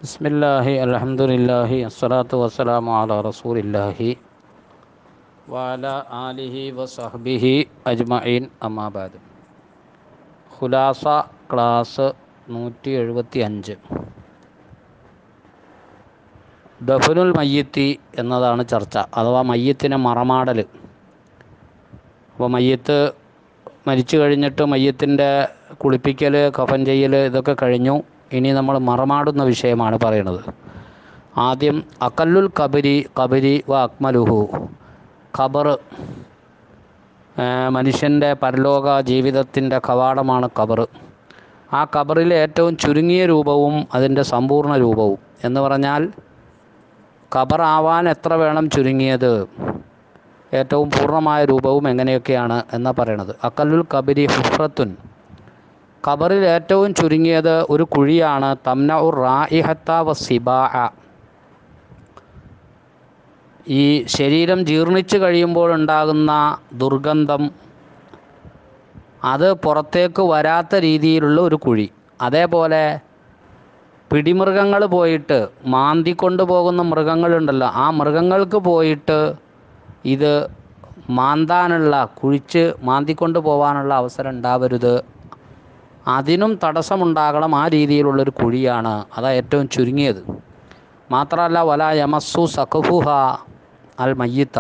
بسم الله الحمد لله الصلاة والسلام على رسول الله وعلى آله وصحبه أجمعين أما بعد ഖുലാസ class നൂറ്റി എഴുപത്തി അഞ്ച് ദഫനുൽ മയ്യത്തി എന്നതാണ് ചർച്ച അഥവാ മയ്യത്തിനെ മറമാടൽ അപ്പോൾ മയ്യത്ത് മരിച്ചു കഴിഞ്ഞിട്ട് മയ്യത്തിൻ്റെ കുളിപ്പിക്കൽ കഫൻ ചെയ്യൽ ഇതൊക്കെ കഴിഞ്ഞു ഇനി നമ്മൾ മറമാടുന്ന വിഷയമാണ് പറയുന്നത് ആദ്യം അക്കല്ലുൽ കബരി കബരി വ അക്മലുഹു ഖബർ മനുഷ്യൻ്റെ പരലോക ജീവിതത്തിൻ്റെ കവാടമാണ് ഖബർ ആ ഖബറിലെ ഏറ്റവും ചുരുങ്ങിയ രൂപവും അതിൻ്റെ സമ്പൂർണ്ണ രൂപവും എന്ന് പറഞ്ഞാൽ ഖബറാവാൻ എത്ര വേണം ചുരുങ്ങിയത് ഏറ്റവും പൂർണ്ണമായ രൂപവും എങ്ങനെയൊക്കെയാണ് എന്നാണ് പറയണത് അക്കല്ലുൽ കബരി ഹുഫ്രത്തുൻ ഖബറിൽ ഏറ്റവും ചുരുങ്ങിയത് ഒരു കുഴിയാണ് തംന ഉർ റായിഹത്ത വ സിബാ ഈ ശരീരം ജീർണിച്ച് കഴിയുമ്പോൾ ഉണ്ടാകുന്ന ദുർഗന്ധം അത് പുറത്തേക്ക് വരാത്ത രീതിയിലുള്ള ഒരു കുഴി അതേപോലെ പിടിമൃഗങ്ങൾ പോയിട്ട് മാന്തി കൊണ്ടുപോകുന്ന മൃഗങ്ങളുണ്ടല്ലോ ആ മൃഗങ്ങൾക്ക് പോയിട്ട് ഇത് മാന്താനുള്ള കുഴിച്ച് മാന്തിക്കൊണ്ട് പോകാനുള്ള അവസരം ഉണ്ടാവരുത് അതിനും തടസ്സമുണ്ടാകണം ആ രീതിയിലുള്ളൊരു കുഴിയാണ് അതാ ഏറ്റവും ചുരുങ്ങിയത് മാത്രമല്ല വല യമസ്സു സഖഫുഹ അൽ മയ്യത്ത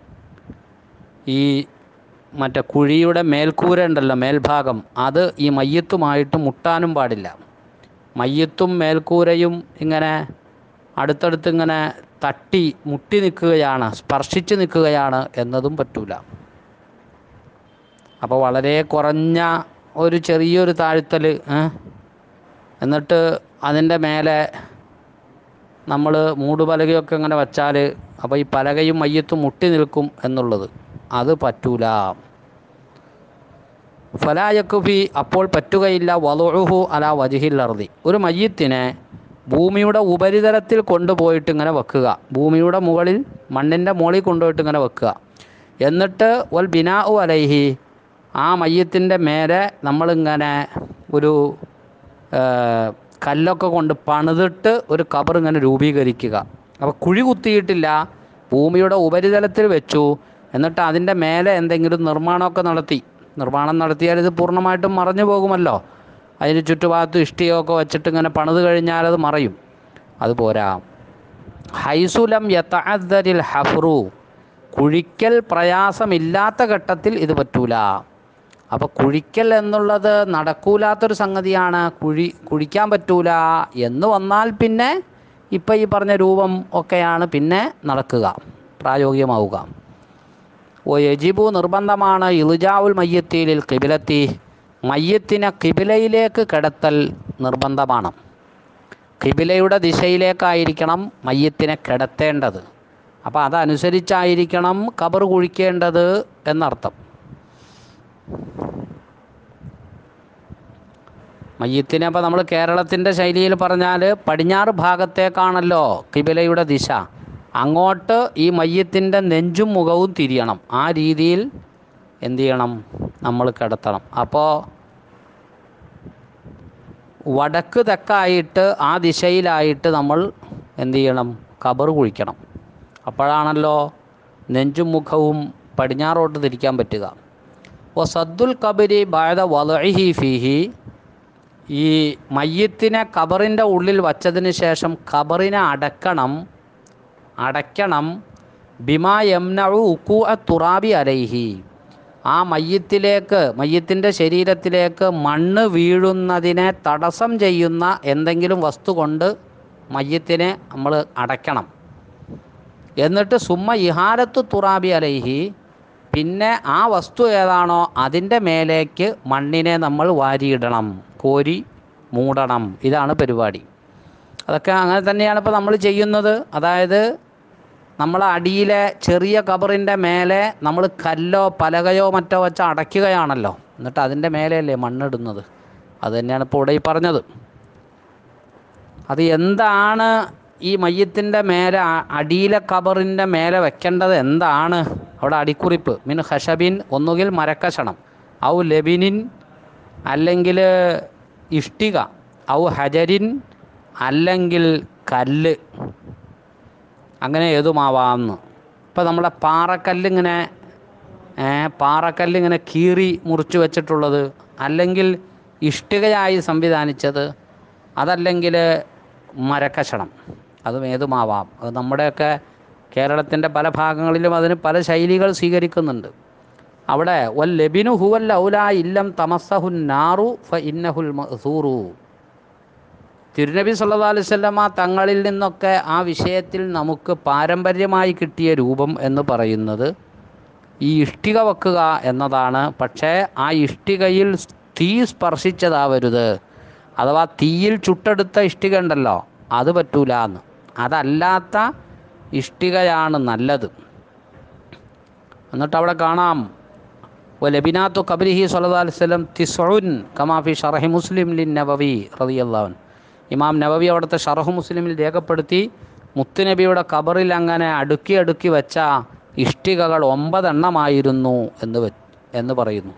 ഈ മറ്റേ കുഴിയുടെ മേൽക്കൂര ഉണ്ടല്ലോ മേൽഭാഗം അത് ഈ മയ്യത്തുമായിട്ട് മുട്ടാനും പാടില്ല മയ്യത്തും മേൽക്കൂരയും ഇങ്ങനെ അടുത്തടുത്ത് ഇങ്ങനെ തട്ടി മുട്ടി നിൽക്കുകയാണ് സ്പർശിച്ച് നിൽക്കുകയാണ് എന്നതും പറ്റൂല അപ്പോൾ വളരെ കുറഞ്ഞ ഒരു ചെറിയൊരു താഴ്ത്തൽ എന്നിട്ട് അതിൻ്റെ മേലെ നമ്മൾ മൂടുപലകയൊക്കെ ഇങ്ങനെ വച്ചാൽ അപ്പോൾ ഈ പലകയും മയ്യത്തും മുട്ടി നിൽക്കും എന്നുള്ളത് അത് പറ്റൂല ഫലായക്കുഫി അപ്പോൾ പറ്റുകയില്ല വലുഹു അല വജിഹിൽ അർദി ഒരു മയ്യത്തിനെ ഭൂമിയുടെ ഉപരിതലത്തിൽ കൊണ്ടുപോയിട്ട് ഇങ്ങനെ വെക്കുക ഭൂമിയുടെ മുകളിൽ മണ്ണിൻ്റെ മുകളിൽ കൊണ്ടുപോയിട്ട് ഇങ്ങനെ വെക്കുക എന്നിട്ട് വൽ ബിനാഉ അലൈഹി ആ മയ്യത്തിൻ്റെ മേലെ നമ്മളിങ്ങനെ ഒരു കല്ലൊക്കെ കൊണ്ട് പണിതിട്ട് ഒരു കബർ ഇങ്ങനെ രൂപീകരിക്കുക അപ്പോൾ കുഴി കുത്തിയിട്ടില്ല ഭൂമിയുടെ ഉപരിതലത്തിൽ വെച്ചു എന്നിട്ട് അതിൻ്റെ മേലെ എന്തെങ്കിലും നിർമ്മാണമൊക്കെ നടത്തി നിർമ്മാണം നടത്തിയാൽ ഇത് പൂർണ്ണമായിട്ടും മറഞ്ഞു പോകുമല്ലോ അതിന് ചുറ്റുഭാഗത്ത് ഇഷ്ടിയൊക്കെ വെച്ചിട്ട് ഇങ്ങനെ പണിത് കഴിഞ്ഞാൽ അത് മറയും അതുപോരാ ഹൈസുലം യത്തഅദ്ദരിൽ ഹഫ്റു കുഴിക്കൽ പ്രയാസമില്ലാത്ത ഘട്ടത്തിൽ ഇത് പറ്റൂല അപ്പോൾ കുഴിക്കൽ എന്നുള്ളത് നടക്കൂലാത്തൊരു സംഗതിയാണ് കുഴി കുഴിക്കാൻ പറ്റൂല എന്ന് വന്നാൽ പിന്നെ ഇപ്പം ഈ പറഞ്ഞ രൂപം ഒക്കെയാണ് പിന്നെ നടക്കുക പ്രായോഗികമാവുക ഓ യജിബു നിർബന്ധമാണ് ഇലുജാവുൽ മയ്യത്തിലിൽ കിബിലത്തി മയ്യത്തിനെ കിബിലയിലേക്ക് കിടത്തൽ നിർബന്ധമാണ് കിബിലയുടെ ദിശയിലേക്കായിരിക്കണം മയ്യത്തിനെ കിടത്തേണ്ടത് അപ്പോൾ അതനുസരിച്ചായിരിക്കണം കബർ കുഴിക്കേണ്ടത് എന്നർത്ഥം മയ്യത്തിനെ അപ്പോൾ നമ്മൾ കേരളത്തിൻ്റെ ശൈലിയിൽ പറഞ്ഞാൽ പടിഞ്ഞാറ് ഭാഗത്തേക്കാണല്ലോ കിബിലയുടെ ദിശ അങ്ങോട്ട് ഈ മയ്യത്തിൻ്റെ നെഞ്ചും മുഖവും തിരിയണം ആ രീതിയിൽ എന്തു ചെയ്യണം നമ്മൾ കിടത്തണം അപ്പോൾ വടക്ക് തെക്കായിട്ട് ആ ദിശയിലായിട്ട് നമ്മൾ എന്തു ചെയ്യണം കബർ കുഴിക്കണം അപ്പോഴാണല്ലോ നെഞ്ചും മുഖവും പടിഞ്ഞാറോട്ട് തിരിക്കാൻ പറ്റുക ഓ സദ്ദുൽ കബരി ബാധ വലഹി ഫിഹി ഈ മയ്യത്തിനെ കബറിൻ്റെ ഉള്ളിൽ വച്ചതിന് ശേഷം കബറിനെ അടക്കണം അടയ്ക്കണം ബിമാ യംനഉ ഉക്കു തുറാബി അലൈഹി ആ മയ്യത്തിലേക്ക് മയ്യത്തിൻ്റെ ശരീരത്തിലേക്ക് മണ്ണ് വീഴുന്നതിനെ തടസ്സം ചെയ്യുന്ന എന്തെങ്കിലും വസ്തു കൊണ്ട് മയ്യത്തിനെ നമ്മൾ അടയ്ക്കണം എന്നിട്ട് സുമ്മ ഇഹാരത്തു തുറാബി അലൈഹി പിന്നെ ആ വസ്തു ഏതാണോ അതിൻ്റെ മേലേക്ക് മണ്ണിനെ നമ്മൾ വാരിയിടണം കോരി മൂടണം ഇതാണ് പരിപാടി അതൊക്കെ അങ്ങനെ തന്നെയാണ് ഇപ്പോൾ നമ്മൾ ചെയ്യുന്നത് അതായത് നമ്മൾ അടിയിലെ ചെറിയ കബറിൻ്റെ മേലെ നമ്മൾ കല്ലോ പലകയോ മറ്റോ വെച്ച് അടയ്ക്കുകയാണല്ലോ എന്നിട്ട് അതിൻ്റെ മേലെയല്ലേ മണ്ണിടുന്നത് അത് തന്നെയാണ് ഇപ്പോൾ ഇവിടെ ഈ പറഞ്ഞത് അത് എന്താണ് ഈ മയ്യത്തിൻ്റെ മേലെ അടിയിലെ കബറിൻ്റെ മേലെ വെക്കേണ്ടത് എന്താണ് അവിടെ അടിക്കുറിപ്പ് മിൻ ഹഷബിൻ ഒന്നുകിൽ മരക്കഷണം ഔ ലബിനിൻ അല്ലെങ്കിൽ ഇഷ്ടിക ഔ ഹജരിൻ അല്ലെങ്കിൽ കല്ല് അങ്ങനെ ഏതുമാവാമെന്ന് ഇപ്പോൾ നമ്മുടെ പാറക്കല്ലിങ്ങനെ ഏ, പാറക്കല്ലിങ്ങനെ കീറി മുറിച്ച് വെച്ചിട്ടുള്ളത് അല്ലെങ്കിൽ ഇഷ്ടികയായി സംവിധാനിച്ചത് അതല്ലെങ്കിൽ മരക്കഷണം അതും ഏതുമാവാം അത് നമ്മുടെയൊക്കെ കേരളത്തിൻ്റെ പല ഭാഗങ്ങളിലും അതിന് പല ശൈലികൾ സ്വീകരിക്കുന്നുണ്ട് അവിടെ വൽ ലബിനു ഹുവൽ ഔല ഇല്ലം തമസ്സഹുൻ നാറു ഫ ഇന്നഹുൽ മസൂറു തിരുനബി സല്ലല്ലാഹു അലൈഹി വസല്ലമ തങ്ങളിൽ നിന്നൊക്കെ ആ വിഷയത്തിൽ നമുക്ക് പാരമ്പര്യമായി കിട്ടിയ രൂപം എന്ന് പറയുന്നത് ഈ ഇഷ്ടിക വെക്കുക എന്നതാണ് പക്ഷേ ആ ഇഷ്ടികയിൽ തീ സ്പർശിച്ചതാവരുത് അഥവാ തീയിൽ ചുട്ടെടുത്ത ഇഷ്ടിക ഉണ്ടല്ലോ അത് പറ്റൂല എന്ന് അതല്ലാത്ത ഇഷ്ടികയാണ് നല്ലത് എന്നിട്ട് അവിടെ കാണാം ലബിനാത്തു കബരിഹി സല്ലല്ലാഹു അലൈഹി വസല്ലം തിസ്ഉൻ കമാഫി ഷറഹി മുസ്ലിം ലിൻ നബവി റളിയല്ലാഹു അൻഹു ഇമാം നബവി അവിടുത്തെ ഷറഹു മുസ്ലിമിൽ രേഖപ്പെടുത്തി മുത്തുനബിയുടെ കബറിൽ അങ്ങനെ അടുക്കി അടുക്കി വെച്ച ഇഷ്ടികകൾ ഒമ്പതെണ്ണമായിരുന്നു എന്ന് വെ- എന്ന് പറയുന്നു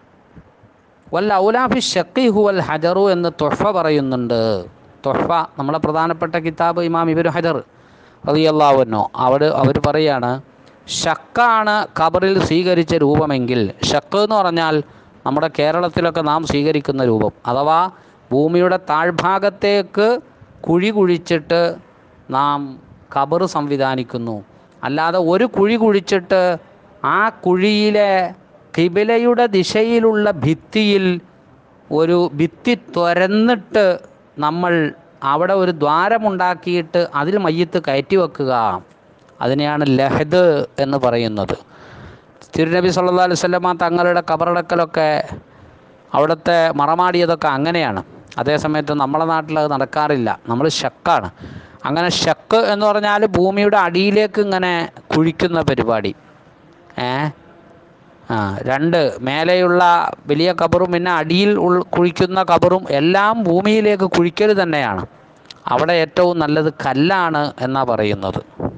വൽ ഔലാഫി ഷക്കി ഹുവൽ ഹജറു എന്ന് തൊഹ്ഫ പറയുന്നുണ്ട് തൊഹ്ഫ നമ്മളെ പ്രധാനപ്പെട്ട കിതാബ് ഇമാം ഇബിൻ ഹജർ റളിയല്ലാഹുവിനോ അവിടെ അവർ പറയാണ് ഷക്കാണ് ഖബറിൽ സ്വീകരിച്ച രൂപമെങ്കിൽ ഷക്ക് എന്ന് പറഞ്ഞാൽ നമ്മുടെ കേരളത്തിലൊക്കെ നാം സ്വീകരിക്കുന്ന രൂപം അഥവാ ഭൂമിയുടെ താഴ്ഭാഗത്തേക്ക് കുഴി കുഴിച്ചിട്ട് നാം ഖബർ സംവിധാനിക്കുന്നു അല്ലാതെ ഒരു കുഴി കുഴിച്ചിട്ട് ആ കുഴിയിലെ കിബിലയുടെ ദിശയിലുള്ള ഭിത്തിയിൽ ഒരു ഭിത്തി തുരന്നിട്ട് നമ്മൾ അവിടെ ഒരു ദ്വാരമുണ്ടാക്കിയിട്ട് അതിൽ മയ്യത്ത് കയറ്റി വെക്കുക അതിനെയാണ് ലഹദ് എന്ന് പറയുന്നത് തിരുനബി സല്ലല്ലാഹു അലൈഹി വസല്ലമ തങ്ങളുടെ കബറടക്കലൊക്കെ അവിടുത്തെ മറമാടിയതൊക്കെ അങ്ങനെയാണ് അതേസമയത്ത് നമ്മളെ നാട്ടിൽ അത് നടക്കാറില്ല നമ്മൾ ഷക്കാണ് അങ്ങനെ ഷക്ക് എന്ന് പറഞ്ഞാൽ ഭൂമിയുടെ അടിയിലേക്ക് ഇങ്ങനെ കുഴിക്കുന്ന പരിപാടി ഏ ആ രണ്ട് മേലെയുള്ള വലിയ കബറും പിന്നെ അടിയിൽ ഉൾ കുഴിക്കുന്ന കബറും എല്ലാം ഭൂമിയിലേക്ക് കുഴിക്കൽ തന്നെയാണ് അവിടെ ഏറ്റവും നല്ലത് കല്ലാണ് എന്നാ പറയുന്നത്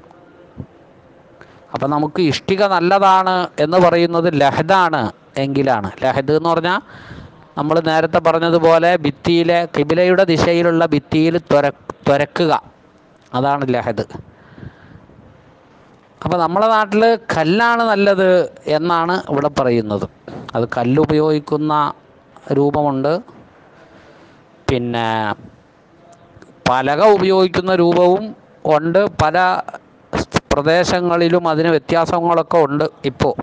അപ്പം നമുക്ക് ഇഷ്ടിക നല്ലതാണ് എന്ന് പറയുന്നത് ലഹദാണ് എങ്കിലാണ് ലഹദ് എന്ന് പറഞ്ഞാൽ നമ്മൾ നേരത്തെ പറഞ്ഞതുപോലെ ഭിത്തിയിലെ കിബിലയുടെ ദിശയിലുള്ള ഭിത്തിയിൽ തുര തുരക്കുക അതാണ് ലഹദ് അപ്പോൾ നമ്മളെ നാട്ടിൽ കല്ലാണ് നല്ലത് എന്നാണ് ഇവിടെ പറയുന്നത് അത് കല്ല് ഉപയോഗിക്കുന്ന രൂപമുണ്ട് പിന്നെ പലക ഉപയോഗിക്കുന്ന രൂപവും ഉണ്ട് പല പ്രദേശങ്ങളിലും അതിന് വ്യത്യാസങ്ങളൊക്കെ ഉണ്ട് ഇപ്പോൾ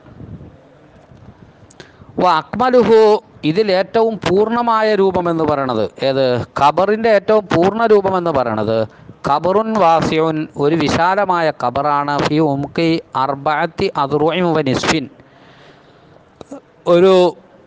വ അക്മലുഹു ഇതിൽ ഏറ്റവും പൂർണ്ണമായ രൂപം എന്ന് പറയണത് ഏത് ഖബറിൻ്റെ ഏറ്റവും പൂർണ്ണ രൂപം എന്ന് പറയണത് ഖബറുൻ വാസിയുൻ ഒരു വിശാലമായ ഖബറാണ് ഫി ഉംകി അർബഅത്തി അദ്റുഇം വ നിസ്ഫിൻ ഒരു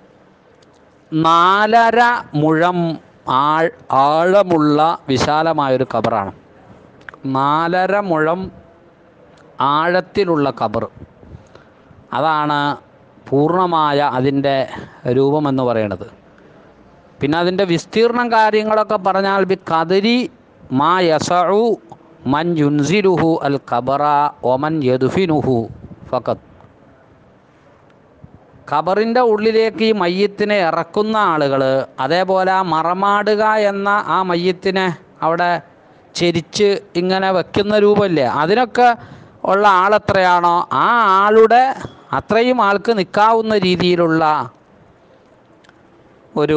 നാലര മുഴം ആൾ ആഴമുള്ള വിശാലമായൊരു ഖബറാണ് നാലര മുഴം ആഴത്തിലുള്ള ഖബർ അതാണ് പൂർണ്ണമായ അതിൻ്റെ രൂപമെന്ന് പറയുന്നത് പിന്നെ അതിൻ്റെ വിസ്തീർണം കാര്യങ്ങളൊക്കെ പറഞ്ഞാൽ ബി കദരി മാ യസഉ മൻ യുൻസിലുഹു അൽ ഖബറ ഒമൻ യദുഫിനുഹു ഫഖത്ത് ഖബറിൻ്റെ ഉള്ളിലേക്ക് ഈ മയ്യത്തിനെ ഇറക്കുന്ന ആളുകൾ അതേപോലെ ആ മറമാടുക എന്ന ആ മയ്യത്തിനെ അവിടെ ചെരിച്ച് ഇങ്ങനെ വെക്കുന്ന രൂപമില്ലേ അതിനൊക്കെ ഉള്ള ആളെത്രയാണോ ആ ആളുടെ അത്രയും ആൾക്ക് നിൽക്കാവുന്ന രീതിയിലുള്ള ഒരു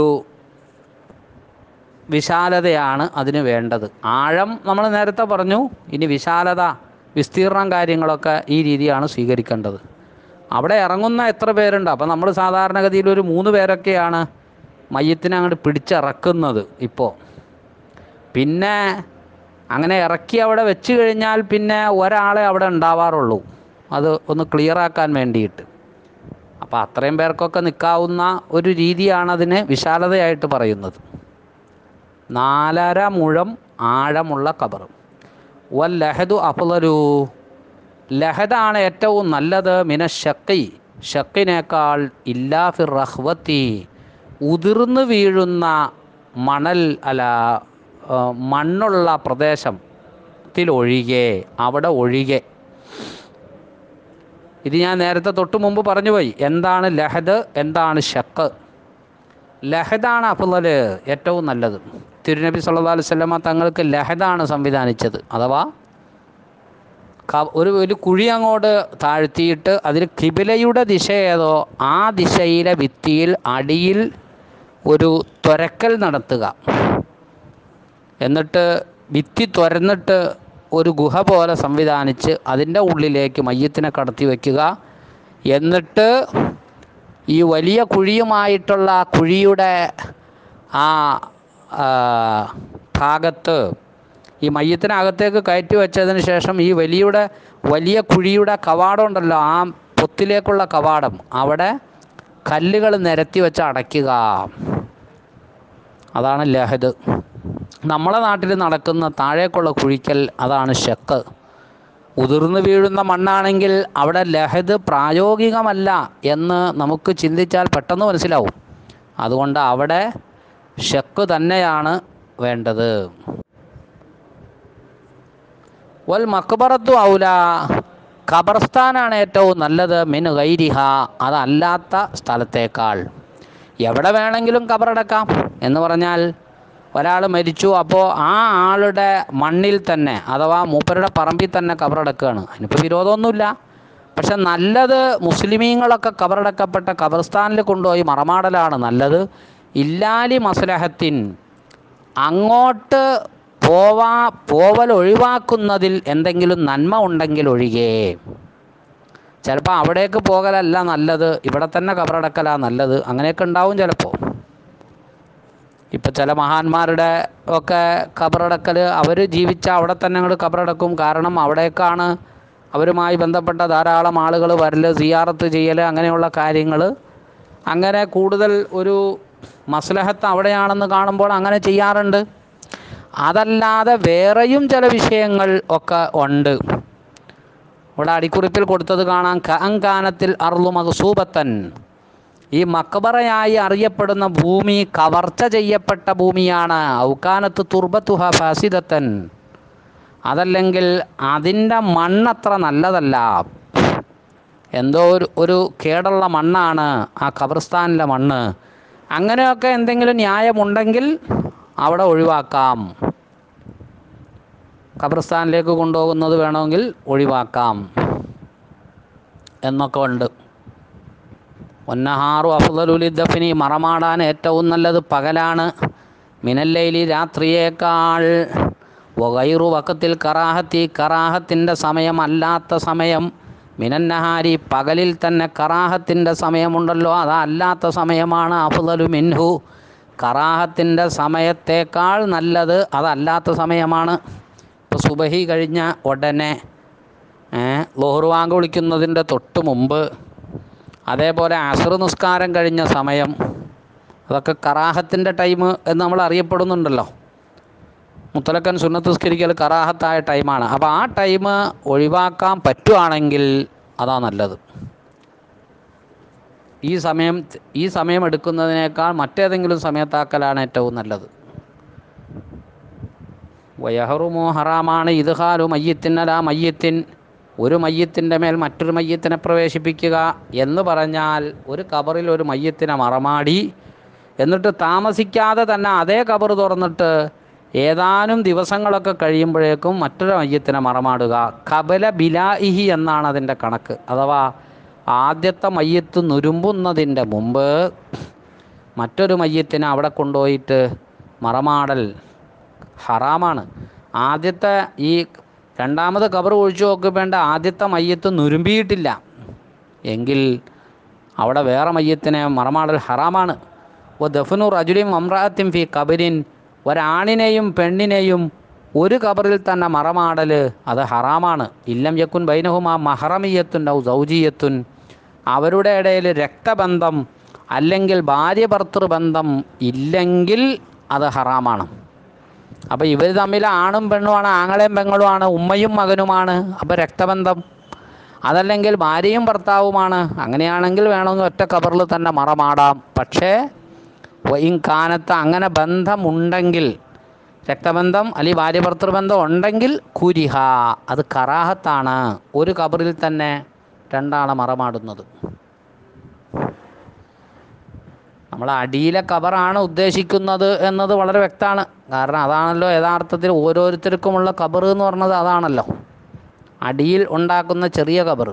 വിശാലതയാണ് അതിന് വേണ്ടത് ആഴം നമ്മൾ നേരത്തെ പറഞ്ഞു ഇനി വിശാലത വിസ്തീർണം കാര്യങ്ങളൊക്കെ ഈ രീതിയാണ് സ്വീകരിക്കേണ്ടത് അവിടെ ഇറങ്ങുന്ന എത്ര പേരുണ്ട് അപ്പോൾ നമ്മൾ സാധാരണഗതിയിൽ ഒരു മൂന്ന് പേരൊക്കെയാണ് മയ്യത്തിനെ അങ്ങോട്ട് പിടിച്ചിറക്കുന്നത് ഇപ്പോൾ പിന്നെ അങ്ങനെ ഇറക്കി അവിടെ വെച്ച് കഴിഞ്ഞാൽ പിന്നെ ഒരാളെ അവിടെ ഉണ്ടാവാറുള്ളൂ അത് ഒന്ന് ക്ലിയർ ആക്കാൻ വേണ്ടിയിട്ട് അപ്പോൾ അത്രയും പേർക്കൊക്കെ നിൽക്കാവുന്ന ഒരു രീതിയാണ് അതിന് വിശാലതയായിട്ട് പറയുന്നത് നാലര മുഴം ആഴമുള്ള കബർ വൽ ലഹദു അഫ്ലലു ലഹദാണ് ഏറ്റവും നല്ലത് മിന ഷക്കി ഷക്കിനേക്കാൾ ഇല്ലാ ഫിർ റഹ്വത്തി ഉതിർന്നു വീഴുന്ന മണൽ അല്ല ആ, മണ്ണുള്ള പ്രദേശത്തിലൊഴികെ അവിടെ ഒഴികെ ഇത് ഞാൻ നേരത്തെ തൊട്ട് മുമ്പ് പറഞ്ഞു പോയി എന്താണ് ലഹദ് എന്താണ് ഷക്ക് ലഹദാണ് അഫ്ലല് ഏറ്റവും നല്ലത് തിരുനബി സല്ലല്ലാഹു അലൈഹി വസല്ലമ തങ്ങൾക്ക് ലഹദാണ് സംവിധാനിച്ചത് അഥവാ ക- ഒരു ഒരു കുഴി അങ്ങോട്ട് താഴ്ത്തിയിട്ട് അതിൽ കിബിലയുടെ ദിശ ഏതോ ആ ദിശയിലെ ഭിത്തിയിൽ അടിയിൽ ഒരു തുരക്കൽ നടത്തുക എന്നിട്ട് ഭിത്തി തുരന്നിട്ട് ഒരു ഗുഹ പോലെ സംവിധാനിച്ച് അതിൻ്റെ ഉള്ളിലേക്ക് മയ്യത്തിനെ കടത്തി വയ്ക്കുക എന്നിട്ട് ഈ വലിയ കുഴിയുമായിട്ടുള്ള ആ കുഴിയുടെ ആ ആ, ഭാഗത്ത് ഈ മയ്യത്തിനകത്തേക്ക് കയറ്റി വെച്ചതിന് ശേഷം ഈ വലിയുടെ വലിയ കുഴിയുടെ കവാടം ഉണ്ടല്ലോ ആ പൊത്തിലേക്കുള്ള കവാടം അവിടെ കല്ലുകൾ നിരത്തി വെച്ച് അടയ്ക്കുക അതാണ് ലഹദ് നമ്മളെ നാട്ടിൽ നടക്കുന്ന താഴേക്കുള്ള കുഴിക്കൽ അതാണ് ഷെക്ക് ഉതിർന്നു വീഴുന്ന മണ്ണാണെങ്കിൽ അവിടെ ലഹദ് പ്രായോഗികമല്ല എന്ന് നമുക്ക് ചിന്തിച്ചാൽ പെട്ടെന്ന് മനസ്സിലാവും അതുകൊണ്ട് അവിടെ ഷെക്ക് തന്നെയാണ് വേണ്ടത് വൽ മക്ബറത്തു ഔല ഖബർസ്ഥാനാണ് ഏറ്റവും നല്ലത് മിൻ ഗൈരിഹ അതല്ലാത്ത സ്ഥലത്തേക്കാൾ എവിടെ വേണമെങ്കിലും ഖബറടക്കാം എന്ന് പറഞ്ഞാൽ ഒരാൾ മരിച്ചു അപ്പോൾ ആ ആളുടെ മണ്ണിൽ തന്നെ അഥവാ മൂപ്പരുടെ പറമ്പിൽ തന്നെ ഖബറടക്കുകയാണ് അതിനിപ്പോൾ വിരോധമൊന്നുമില്ല പക്ഷെ നല്ലത് മുസ്ലിമീങ്ങളൊക്കെ ഖബറടക്കപ്പെട്ട ഖബർസ്ഥാനിൽ കൊണ്ടുപോയി മറമാടലാണ് നല്ലത് ഇല്ലാലി മസ്ലഹത്തിൻ അങ്ങോട്ട് പോവാ പോവൽ ഒഴിവാക്കുന്നതിൽ എന്തെങ്കിലും നന്മ ഉണ്ടെങ്കിൽ ഒഴികെ ചിലപ്പോൾ അവിടേക്ക് പോകലല്ല നല്ലത് ഇവിടെ തന്നെ കബറടക്കലാണ് നല്ലത് അങ്ങനെയൊക്കെ ഉണ്ടാവും ചിലപ്പോൾ ഇപ്പം ചില മഹാന്മാരുടെ ഒക്കെ കബറടക്കൽ അവർ ജീവിച്ച അവിടെ തന്നെ അങ്ങോട്ട് കബറടക്കും കാരണം അവിടേക്കാണ് അവരുമായി ബന്ധപ്പെട്ട ധാരാളം ആളുകൾ വരൽ സിയാറത്ത് ചെയ്യൽ അങ്ങനെയുള്ള കാര്യങ്ങൾ അങ്ങനെ കൂടുതൽ ഒരു മസ്ലഹത്ത് അവിടെയാണെന്ന് കാണുമ്പോൾ അങ്ങനെ ചെയ്യാറുണ്ട് അതല്ലാതെ വേറെയും ചില വിഷയങ്ങൾ ഒക്കെ ഉണ്ട് ഇവിടെ അടിക്കുറിപ്പിൽ കൊടുത്തത് കാണാം കഅങ്കാനത്തിൽ അർലു മഹസൂബത്തൻ ഈ മക്ബറയായി അറിയപ്പെടുന്ന ഭൂമി കവർച്ച ചെയ്യപ്പെട്ട ഭൂമിയാണ് ഔക്കാനത്ത് തുർബത്തുഹ ഫാസിദത്തൻ അതല്ലെങ്കിൽ അതിൻ്റെ മണ്ണത്ര നല്ലതല്ല എന്തോ ഒരു ഒരു കേടുള്ള മണ്ണാണ് ആ ഖബർസ്ഥാനിലെ മണ്ണ് അങ്ങനെയൊക്കെ എന്തെങ്കിലും ന്യായമുണ്ടെങ്കിൽ അവിടെ ഒഴിവാക്കാം ഖബർസ്ഥാനിലേക്ക് കൊണ്ടുപോകുന്നത് വേണമെങ്കിൽ ഒഴിവാക്കാം എന്നൊക്കെ ഉണ്ട് ഒന്നഹാറു അഫ്ദലുലി ദഫിനി മറമാടാൻ ഏറ്റവും നല്ലത് പകലാണ് മിനല്ലയിലി രാത്രിയേക്കാൾ വകൈറു വക്കത്തിൽ കറാഹത്തി കറാഹത്തിൻ്റെ സമയമല്ലാത്ത സമയം മിനന്നഹാരി പകലിൽ തന്നെ കറാഹത്തിൻ്റെ സമയമുണ്ടല്ലോ അതല്ലാത്ത സമയമാണ് അഫ്ദലു മിൻഹു കറാഹത്തിൻ്റെ സമയത്തേക്കാൾ നല്ലത് അതല്ലാത്ത സമയമാണ് ഇപ്പോൾ സുബഹി കഴിഞ്ഞ ഉടനെ ലോഹർ വാങ്ക് വിളിക്കുന്നതിൻ്റെ തൊട്ട് മുമ്പ് അതേപോലെ അസർ നിസ്കാരം കഴിഞ്ഞ സമയം അതൊക്കെ കറാഹത്തിൻ്റെ ടൈം എന്ന് നമ്മൾ അറിയപ്പെടുന്നുണ്ടല്ലോ മുത്തലക്കൻ സുന്നത്ത് നിസ്കരിക്കൽ കറാഹത്തായ ടൈമാണ് അപ്പോൾ ആ ടൈം ഒഴിവാക്കാൻ പറ്റുവാണെങ്കിൽ അതാ നല്ലത് ഈ സമയം ഈ സമയം എടുക്കുന്നതിനേക്കാൾ മറ്റേതെങ്കിലും സമയത്താക്കലാണ് ഏറ്റവും നല്ലത് വയഹറുമോ ഹറാമാണ് ഇദ്ഹാലു മയ്യത്തിനല മയ്യത്തിൻ ഒരു മയ്യത്തിൻ്റെ മേൽ മറ്റൊരു മയ്യത്തിനെ പ്രവേശിപ്പിക്കുക എന്ന് പറഞ്ഞാൽ ഒരു കബറിൽ ഒരു മയ്യത്തിനെ മറമാടി എന്നിട്ട് താമസിക്കാതെ തന്നെ അതേ കബർ തുറന്നിട്ട് ഏതാനും ദിവസങ്ങളൊക്കെ കഴിയുമ്പോഴേക്കും മറ്റൊരു മയ്യത്തിനെ മറമാടുക കബല ബിലാഇഹി എന്നാണ് അതിൻ്റെ കണക്ക് അഥവാ ആദ്യത്തെ മയ്യത്ത് നുരുമ്പുന്നതിൻ്റെ മുമ്പ് മറ്റൊരു മയ്യത്തിനെ അവിടെ കൊണ്ടുപോയിട്ട് മറമാടൽ ഹറാമാണ് ആദ്യത്തെ ഈ രണ്ടാമത് കബർ ഒഴിച്ചു നോക്കുവേണ്ട ആദ്യത്തെ മയ്യത്ത് നുരുമ്പിയിട്ടില്ല എങ്കിൽ അവിടെ വേറെ മയ്യത്തിനെ മറമാടൽ ഹറാമാണ് ഓ ദഫനു റജുലിം അമ്രാത്തിൻ ഫി കബരിൻ ഒരാണിനെയും പെണ്ണിനെയും ഒരു കബറിൽ തന്നെ മറമാടൽ അത് ഹറാമാണ് ഇല്ലം യക്കുൻ ബൈനഹുമാ മഹറമിയത്തുൻ ഔ സൗജിയത്തുൻ അവരുടെ ഇടയിൽ രക്തബന്ധം അല്ലെങ്കിൽ ഭാര്യ ഭർത്തൃബന്ധം ഇല്ലെങ്കിൽ അത് ഹറാമാണ് അപ്പോൾ ഇവർ തമ്മിൽ ആണും പെണ്ണുമാണ് ആങ്ങളെയും പെങ്ങളുമാണ് ഉമ്മയും മകനുമാണ് അപ്പോൾ രക്തബന്ധം അതല്ലെങ്കിൽ ഭാര്യയും ഭർത്താവുമാണ് അങ്ങനെയാണെങ്കിൽ വേണമെങ്കിൽ ഒറ്റ കബറിൽ തന്നെ മറമാടാം പക്ഷേ വൈൻ കാനത്ത് അങ്ങനെ ബന്ധമുണ്ടെങ്കിൽ രക്തബന്ധം അല്ലെങ്കിൽ ഭാര്യ ഭർത്തൃബന്ധം ഉണ്ടെങ്കിൽ കുരിഹ അത് കറാഹത്താണ് ഒരു കബറിൽ തന്നെ രണ്ടാളെ മറമാടുന്നത് നമ്മൾ അടിയിലെ കബറാണ് ഉദ്ദേശിക്കുന്നത് എന്നത് വളരെ വ്യക്തമാണ് കാരണം അതാണല്ലോ യഥാർത്ഥത്തിൽ ഓരോരുത്തർക്കുമുള്ള കബർ എന്ന് പറഞ്ഞത് അതാണല്ലോ അടിയിൽ ഉണ്ടാക്കുന്ന ചെറിയ കബർ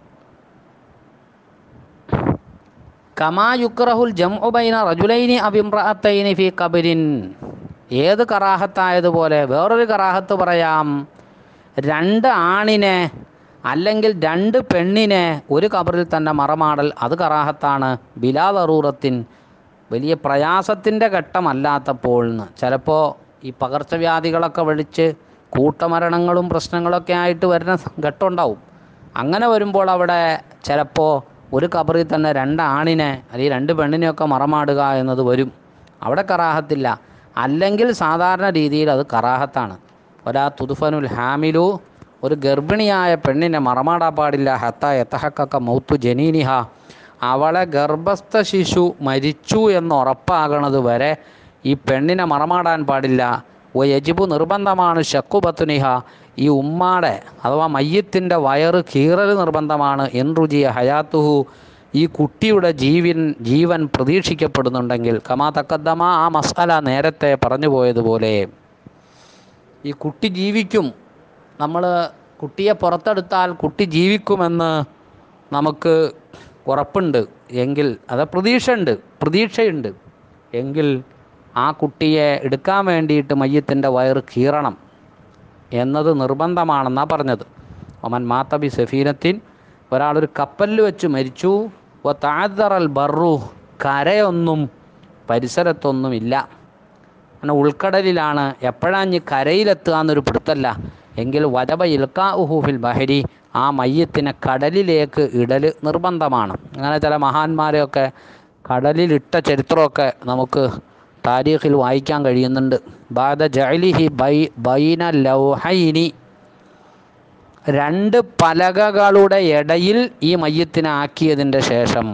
കമാ യുക്രഹുൽ ജംഉബൈന റജുലൈനി അബിമ്രഅത്തൈനി ഫി കബരിൻ ഏത് കറാഹത്തായതുപോലെ വേറൊരു കറാഹത്ത് പറയാം രണ്ട് ആണിനെ അല്ലെങ്കിൽ രണ്ട് പെണ്ണിനെ ഒരു കബറിൽ തന്നെ മറമാടൽ അത് കറാഹത്താണ് ബിലാ ദറൂറത്തിൻ വലിയ പ്രയാസത്തിൻ്റെ ഘട്ടമല്ലാത്തപ്പോൾ എന്ന് ചിലപ്പോൾ ഈ പകർച്ചവ്യാധികളൊക്കെ വിളിച്ച് കൂട്ടമരണങ്ങളും പ്രശ്നങ്ങളൊക്കെ ആയിട്ട് വരുന്ന ഘട്ടം ഉണ്ടാവും അങ്ങനെ വരുമ്പോൾ അവിടെ ചിലപ്പോൾ ഒരു കബറിൽ തന്നെ രണ്ട് ആണിനെ അല്ലെങ്കിൽ രണ്ട് പെണ്ണിനെയൊക്കെ മറമാടുക എന്നത് വരും അവിടെ കറാഹത്തില്ല അല്ലെങ്കിൽ സാധാരണ രീതിയിൽ അത് കറാഹത്താണ് ഒരാ തുതുഫനുൽ ഹാമിലു ഒരു ഗർഭിണിയായ പെണ്ണിനെ മറമാടാൻ പാടില്ല ഹത്ത എത്തഹക്ക മൗത്തു ജനീനിഹ അവളെ ഗർഭസ്ഥ ശിശു മരിച്ചു എന്ന് ഉറപ്പാകണത് വരെ ഈ പെണ്ണിനെ മറമാടാൻ പാടില്ല ഓ യജിബു നിർബന്ധമാണ് ഷക്കുബത്തുനിഹ ഈ ഉമ്മാടെ അഥവാ മയ്യത്തിൻ്റെ വയറ് കീറൽ നിർബന്ധമാണ് എൻറുജിയ ഹയാത്തുഹു ഈ കുട്ടിയുടെ ജീവൻ ജീവൻ പ്രതീക്ഷിക്കപ്പെടുന്നുണ്ടെങ്കിൽ കമാ തക്കദ്ദമ ആ മസാല നേരത്തെ പറഞ്ഞു പോയതുപോലെ ഈ കുട്ടി ജീവിക്കും നമ്മൾ കുട്ടിയെ പുറത്തെടുത്താൽ കുട്ടി ജീവിക്കുമെന്ന് നമുക്ക് ഉറപ്പുണ്ട് എങ്കിൽ അത് പ്രതീക്ഷയുണ്ട് പ്രതീക്ഷയുണ്ട് എങ്കിൽ ആ കുട്ടിയെ എടുക്കാൻ വേണ്ടിയിട്ട് മയ്യത്തിൻ്റെ വയറ് കീറണം എന്നത് നിർബന്ധമാണെന്നാണ് പറഞ്ഞത് ഒമൻ മാത്തബി സഫീനത്തിൻ ഒരാളൊരു കപ്പലിൽ വെച്ച് മരിച്ചു ഒ താഴ്തറൽ ബറു കരയൊന്നും പരിസരത്തൊന്നുമില്ല അങ്ങനെ ഉൾക്കടലിലാണ് എപ്പോഴാഞ്ഞ് കരയിലെത്തുക എന്നൊരു പിടുത്തല്ല എങ്കിൽ വജബ ഇൽക്കാ ഉഹൂഫിൽ ബഹരി ആ മയ്യത്തിനെ കടലിലേക്ക് ഇടൽ നിർബന്ധമാണ് അങ്ങനെ ചില മഹാന്മാരെയൊക്കെ കടലിലിട്ട ചരിത്രമൊക്കെ നമുക്ക് താരീഖിൽ വായിക്കാൻ കഴിയുന്നുണ്ട് ബാദ ജഅലിഹി ബൈ ബൈന ലൗഹൈനി രണ്ട് പലകകളുടെ ഇടയിൽ ഈ മയ്യത്തിനെ ആക്കിയതിൻ്റെ ശേഷം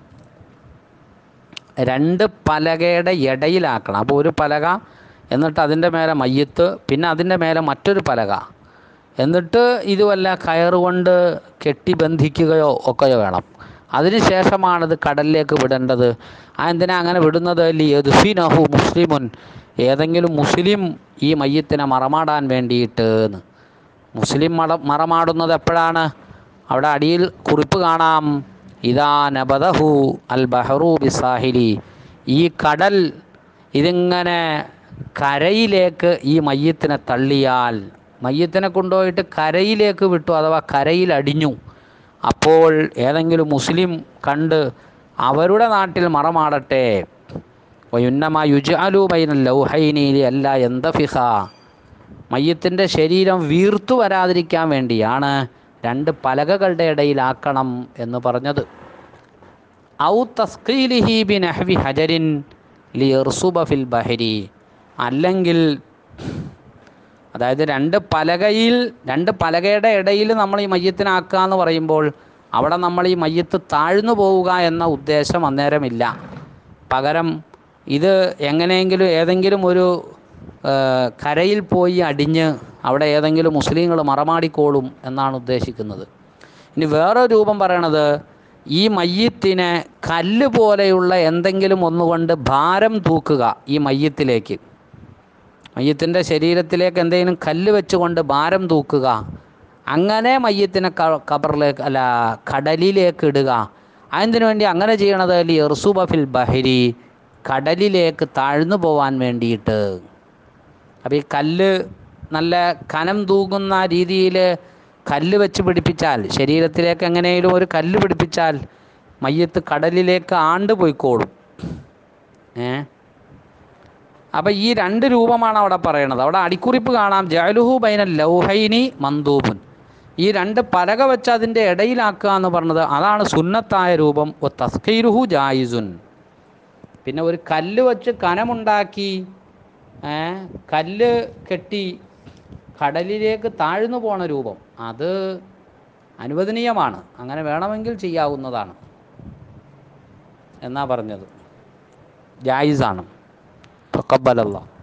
രണ്ട് പലകയുടെ ഇടയിലാക്കണം അപ്പോൾ ഒരു പലക എന്നിട്ട് അതിൻ്റെ മേലെ മയ്യത്ത് പിന്നെ അതിൻ്റെ മേലെ മറ്റൊരു പലക എന്നിട്ട് ഇത് വല്ല കയറുകൊണ്ട് കെട്ടി ബന്ധിക്കുകയോ ഒക്കെയോ വേണം അതിനുശേഷമാണിത് കടലിലേക്ക് വിടേണ്ടത് ആ എന്തിനാ അങ്ങനെ വിടുന്നത് ലി യദ്ഫിനഹു മുസ്ലിമുൻ ഏതെങ്കിലും മുസ്ലിം ഈ മയ്യത്തിനെ മറമാടാൻ വേണ്ടിയിട്ട് എന്ന് മുസ്ലിം മട മറമാടുന്നത് എപ്പോഴാണ് അവിടെ അടിയിൽ കുറിപ്പ് കാണാം ഇതാ നബദഹു അൽ ബഹറു ബിസാഹിലി ഈ കടൽ ഇതിങ്ങനെ കരയിലേക്ക് ഈ മയ്യത്തിനെ തള്ളിയാൽ മയ്യത്തിനെ കൊണ്ടുപോയിട്ട് കരയിലേക്ക് വിട്ടു അഥവാ കരയിൽ അടിഞ്ഞു അപ്പോൾ ഏതെങ്കിലും മുസ്ലിം കണ്ട് അവരുടെ നാട്ടിൽ മറമാടട്ടെ വയുന്നമ യുജാലു ബൈനൽ ലൗഹൈനീലി അല്ല എന്തഫിഹ മയ്യത്തിൻ്റെ ശരീരം വീർത്തു വരാതിരിക്കാൻ വേണ്ടിയാണ് രണ്ട് പലകകളുടെ ഇടയിലാക്കണം എന്ന് പറഞ്ഞത് ഔ തസ്കീലിഹി ബി നഹ്വി ഹജരിൻ ലിയർസുബ ഫിൽ ബഹരി അല്ലെങ്കിൽ അതായത് രണ്ട് പലകയിൽ രണ്ട് പലകയുടെ ഇടയിൽ നമ്മൾ ഈ മയ്യത്തിനാക്കുക എന്ന് പറയുമ്പോൾ അവിടെ നമ്മൾ ഈ മയ്യത്ത് താഴ്ന്നു പോവുക എന്ന ഉദ്ദേശം അന്നേരമില്ല പകരം ഇത് എങ്ങനെയെങ്കിലും ഏതെങ്കിലും ഒരു ആ, കരയിൽ പോയി അടിഞ്ഞ് അവിടെ ഏതെങ്കിലും മുസ്ലിങ്ങൾ മറമാടിക്കോളും എന്നാണ് ഉദ്ദേശിക്കുന്നത് ഇനി വേറെ രൂപം പറയണത് ഈ മയ്യത്തിനെ കല്ല് പോലെയുള്ള എന്തെങ്കിലും ഒന്നുകൊണ്ട് ഭാരം തൂക്കുക ഈ മയ്യത്തിലേക്ക് മയ്യത്തിൻ്റെ ശരീരത്തിലേക്ക് എന്തെങ്കിലും കല്ല് വെച്ചുകൊണ്ട് ഭാരം തൂക്കുക അങ്ങനെ മയ്യത്തിനെ ക- കബറിലേക്ക് അല്ല കടലിലേക്ക് ഇടുക അതിനു വേണ്ടി അങ്ങനെ ചെയ്യണത് അല്ലി എർസുബ ഫിൽ ബഹരി കടലിലേക്ക് താഴ്ന്നു പോവാൻ വേണ്ടിയിട്ട് അപ്പോൾ ഈ കല്ല് നല്ല കനം തൂങ്ങുന്ന രീതിയിൽ കല്ല് വെച്ച് പിടിപ്പിച്ചാൽ ശരീരത്തിലേക്ക് എങ്ങനെയും ഒരു കല്ല് പിടിപ്പിച്ചാൽ മയ്യത്ത് കടലിലേക്ക് ആണ്ട് പോയിക്കോളും ഏ അപ്പം ഈ രണ്ട് രൂപമാണ് അവിടെ പറയണത് അവിടെ അടിക്കുറിപ്പ് കാണാം ജഅലുഹു ബൈന ലൗഹൈനി മന്ദൂബുൻ ഈ രണ്ട് പലക വെച്ച് അതിൻ്റെ ഇടയിലാക്കുക എന്ന് പറഞ്ഞത് അതാണ് സുന്നത്തായ രൂപം ഒ തസ്കൈരുഹു ജായിസുൻ പിന്നെ ഒരു കല്ല് വെച്ച് കനമുണ്ടാക്കി ഏ, കല്ല് കെട്ടി കടലിലേക്ക് താഴ്ന്നു പോണ രൂപം അത് അനുവദനീയമാണ് അങ്ങനെ വേണമെങ്കിൽ ചെയ്യാവുന്നതാണ് എന്നാ പറഞ്ഞത് ജായിസാണ് തക്കബലല്ല